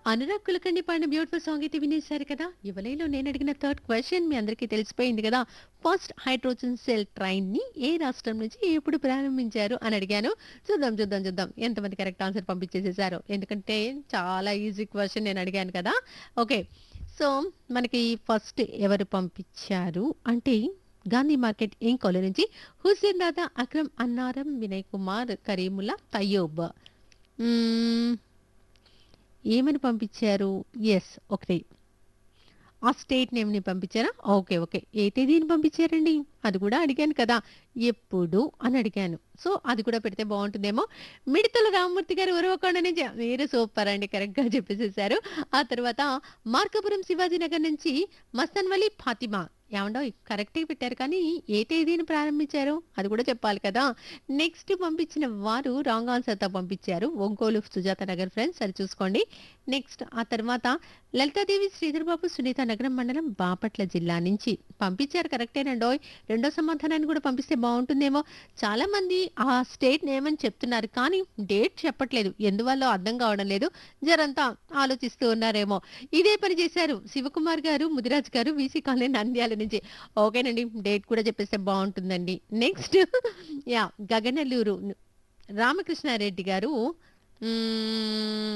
అనురాగ్ కులకర్ణి పాడిన beautiful song అయితే వినేశారు కదా ఇవలేలో నేను అడిగిన థర్డ్ క్వశ్చన్ మీ అందరికీ తెలిసిపోయింది కదా ఫస్ట్ హైడ్రోజన్ సెల్ ట్రైన్ ని ఏ రాష్ట్రం నుంచి ఎప్పుడు ప్రారంభించారు అని అడిగాను చూద్దాం చూద్దాం చూద్దాం ఎంతమంది కరెక్ట్ ఆన్సర్ పంపించేసేసారు ఎందుకంటే చాలా ఈజీ క్వశ్చన్ నేను అడిగాను కదా ఓకే సో మనకి ఫస్ట్ ఎవరు పంపించారు అంటే గాంధీ మార్కెట్ ఏం కాలేజ్ నుంచి హుస్సేన్ దాదా అక్రమ్ అన్నారం వినయ్ కుమార్ కరీముల్లా తయ్యూబ్ మ్మ్, ఏమని పంపించారు ఎస్ ఒకటి ఆ స్టేట్ నేమ్ని పంపించారా ఓకే ఓకే ఏ తేదీని పంపించారండి అది కూడా అడిగాను కదా ఎప్పుడు అని అడిగాను సో అది కూడా పెడితే బాగుంటుందేమో మిడతల రామమూర్తి గారు ఉరవకొండ నుంచి మీరు సూపర్ అండి కరెక్ట్గా చెప్పేసేసారు ఆ తర్వాత మార్కపురం శివాజీ నగర్ నుంచి మస్తన్ వలి ఫాతిమా ఏమండో కరెక్ట్గా పెట్టారు కానీ ఏ తేదీని ప్రారంభించారు అది కూడా చెప్పాలి కదా నెక్స్ట్ పంపించిన వారు రాంగ్ ఆన్సర్తో పంపించారు ఒంగోలు సుజాత నగర్ ఫ్రెండ్స్ సరి చూసుకోండి నెక్స్ట్ ఆ తర్వాత లలితాదేవి శ్రీధర్ బాబు సునీత నగరం మండలం బాపట్ల జిల్లా నుంచి పంపించారు కరెక్టేనండోయ్ రెండో సమాధానాన్ని కూడా పంపిస్తే బాగుంటుందేమో చాలా మంది ఆ స్టేట్ నేమ్ అని చెప్తున్నారు కానీ డేట్ చెప్పట్లేదు ఎందువల్ల అర్థం కావడం లేదు జరంతా ఆలోచిస్తూ ఉన్నారేమో ఇదే పని చేశారు శివకుమార్ గారు ముదిరాజ్ గారు వీసీ కాలనీ నంద్యాల నుంచి ఓకేనండి డేట్ కూడా చెప్పేస్తే బాగుంటుందండి నెక్స్ట్ యా గగనల్లూరు రామకృష్ణారెడ్డి గారు మ్మ్,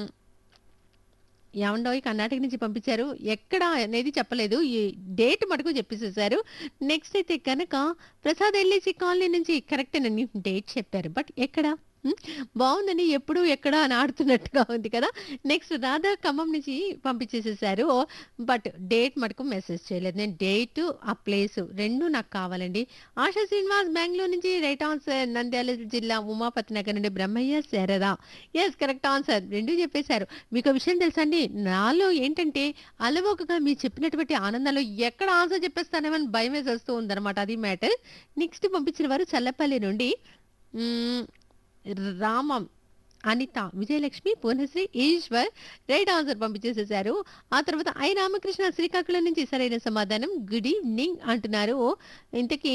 ఏమండోయ్ కర్ణాటక నుంచి పంపించారు ఎక్కడ అనేది చెప్పలేదు ఈ డేట్ మటుకు చెప్పేసేసారు నెక్స్ట్ అయితే కనుక ప్రసాద్ ఎల్ఐసి కాలనీ నుంచి కరెక్టేనండి డేట్ చెప్పారు బట్ ఎక్కడ హ్మ్? బాగుందండి ఎప్పుడు ఎక్కడ అని ఆడుతున్నట్టుగా ఉంది కదా నెక్స్ట్ రాధా ఖమ్మం నుంచి పంపించేసేసారు బట్ డేట్ మటుకు మెసేజ్ చేయలేదు నేను డేట్ ఆ ప్లేస్ రెండు నాకు కావాలండి ఆశా శ్రీనివాస్ బెంగళూరు నుంచి రైట్ ఆన్సర్ నంద్యాల జిల్లా ఉమాపతి నగర్ నుండి Brahmayya Sarada yes correct answer రెండు చెప్పేశారు మీకు ఒక విషయం తెలుసా అండి నాలో ఏంటంటే అలవోకగా మీరు చెప్పినటువంటి ఆనందంలో ఎక్కడ ఆన్సర్ చెప్పేస్తానేమని భయం వేసి వస్తూ ఉందన్నమాట అది మ్యాటర్ నెక్స్ట్ పంపించిన వారు చల్లపల్లి నుండి మ్మ్, రామం అనిత విజయలక్ష్మి పూర్ణశ్రీ ఈశ్వర్ రైట్ ఆన్సర్ పంపించేసేసారు ఆ తర్వాత ఐ రామకృష్ణ శ్రీకాకుళం నుంచి సరైన సమాధానం గుడ్ ఈవినింగ్ అంటున్నారు ఇంతకీ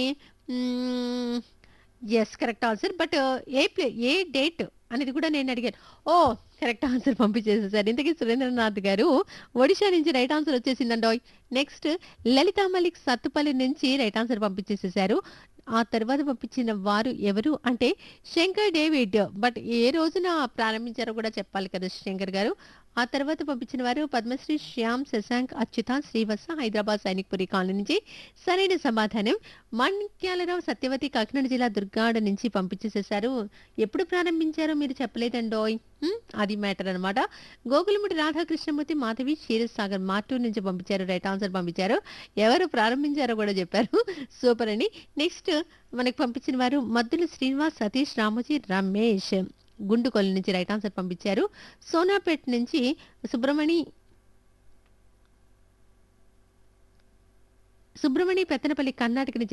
yes correct answer but a play a date అనేది కూడా నేను అడిగాను ఓ కరెక్ట్ ఆన్సర్ పంపించేసేసారు ఇంతకీ సురేంద్రనాథ్ గారు ఒడిషా నుంచి రైట్ ఆన్సర్ వచ్చేసిందండోయ్ నెక్స్ట్ లలితా మలిక్ సత్తుపల్లి నుంచి రైట్ ఆన్సర్ పంపించేసేసారు ఆ తర్వాత పంపించిన వారు ఎవరు అంటే శంకర్ డేవిడ్ బట్ ఏ రోజున ప్రారంభించారో కూడా చెప్పాలి కదా శంకర్ గారు ఆ తర్వాత పంపించిన వారు పద్మశ్రీ శ్యామ్ శశాంక్ అచ్యుత శ్రీవత్స హైదరాబాద్ సైనిక్పురి కాలనీ నుంచి సరైన సమాధానం మాణిక్యాలరావు సత్యవతి కాకినాడ జిల్లా దుర్గాడ నుంచి పంపించేసేసారు ఎప్పుడు ప్రారంభించారో మీరు చెప్పలేదండోయ్ హ్మ్, అది మ్యాటర్ అన్నమాట గోకులముడి రాధాకృష్ణమూర్తి మాధవి క్షీరసాగర్ మార్టూర్ నుంచి పంపించారు రైట్ ఆన్సర్ పంపించారు ఎవరు ప్రారంభించారో కూడా చెప్పారు సూపర్ అండి నెక్స్ట్ మనకు పంపించిన వారు మద్దుల శ్రీనివాస్ సతీష్ రామోజీ రమేష్ గుండుకొల్లు నుంచి రైట్ ఆన్సర్ పంపించారు సోనాపేట్ నుంచి సుబ్రమణి సుబ్రమణి పెత్తనపల్లి కర్ణాటక నుంచి